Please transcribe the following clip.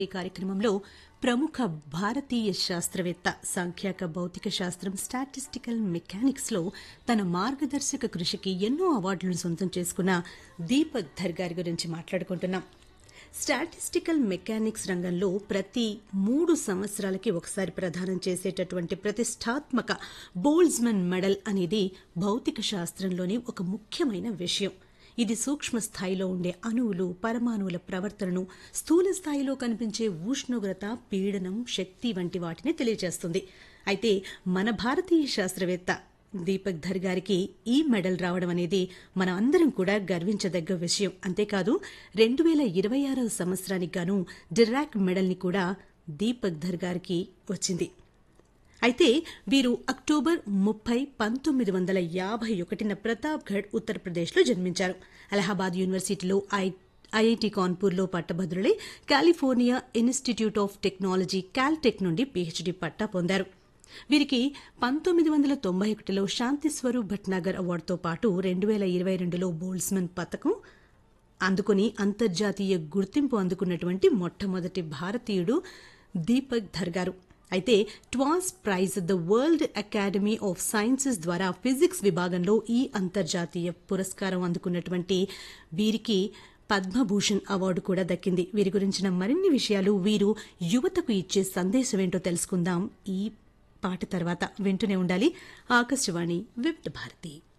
ఈ కార్యక్రమంలో ప్రముఖ భారతీయ శాస్త్రవేత్త సాంఖ్యాక భౌతిక శాస్త్రం స్టాటిస్టికల్ మెకానిక్స్ లో తన మార్గదర్శక కృషికి ఎన్నో అవార్డులను సొంతం చేసుకున్న దీపక్ ధర్ గారి గురించి మాట్లాడుకుంటున్నాం స్టాటిస్టికల్ మెకానిక్స్ రంగంలో ప్రతి మూడు సంవత్సరాలకి ఒకసారి ప్రదానం చేసేటటువంటి ప్రతిష్టాత్మక బోల్జ్మన్ మెడల్ అనేది భౌతిక శాస్త్రంలోని ఒక ముఖ్యమైన విషయం ఇది సూక్ష్మ స్థాయిలో ఉండే అణువులు పరమాణువుల ప్రవర్తనను స్థూల స్థాయిలో కనిపించే ఉష్ణోగ్రత పీడనం శక్తి వంటి వాటిని తెలియజేస్తుంది అయితే మన భారతీయ శాస్త్రవేత్త దీపక్ ధర్ గారికి ఈ మెడల్ రావడం అనేది మన అందరం కూడా గర్వించదగ్గ విషయం అంతేకాదు రెండు వేల ఇరవై ఆరవ సంవత్సరానికి గాను డిరాక్ మెడల్ని కూడా దీపక్ ధర్ గారికి వచ్చింది అయితే వీరు అక్టోబర్ ముప్పై పంతొమ్మిది వందల యాభై ఒకటిన ప్రతాప్గఢ్ ఉత్తరప్రదేశ్లో జన్మించారు అలహాబాద్ యూనివర్సిటీలో I IIT కాన్పూర్లో పట్టభద్రులై California institute of technology Caltech నుండి పీహెచ్డీ పట్టా పొందారు వీరికి పంతొమ్మిది వందల తొంభై ఒకటిలో శాంతిస్వరూప్ భట్నాగర్ అవార్డుతో పాటు రెండు వేల ఇరవై రెండులో బోల్స్మన్ పథకం అందుకుని అంతర్జాతీయ గుర్తింపు అందుకున్నటువంటి మొట్టమొదటి భారతీయుడు దీపక్ ధర్ గారు అయితే TWAS prize the world academy of sciences ద్వారా ఫిజిక్స్ విభాగంలో ఈ అంతర్జాతీయ పురస్కారం అందుకున్నటువంటి వీరికి పద్మభూషణ్ అవార్డు కూడా దక్కింది వీరి గురించిన మరిన్ని విషయాలు వీరు యువతకు ఇచ్చే సందేశం ఏంటో తెలుసుకుందాం ఈ పాట తర్వాత వింటూనే ఉండాలి ఆకాశవాణి వివిధ భారతి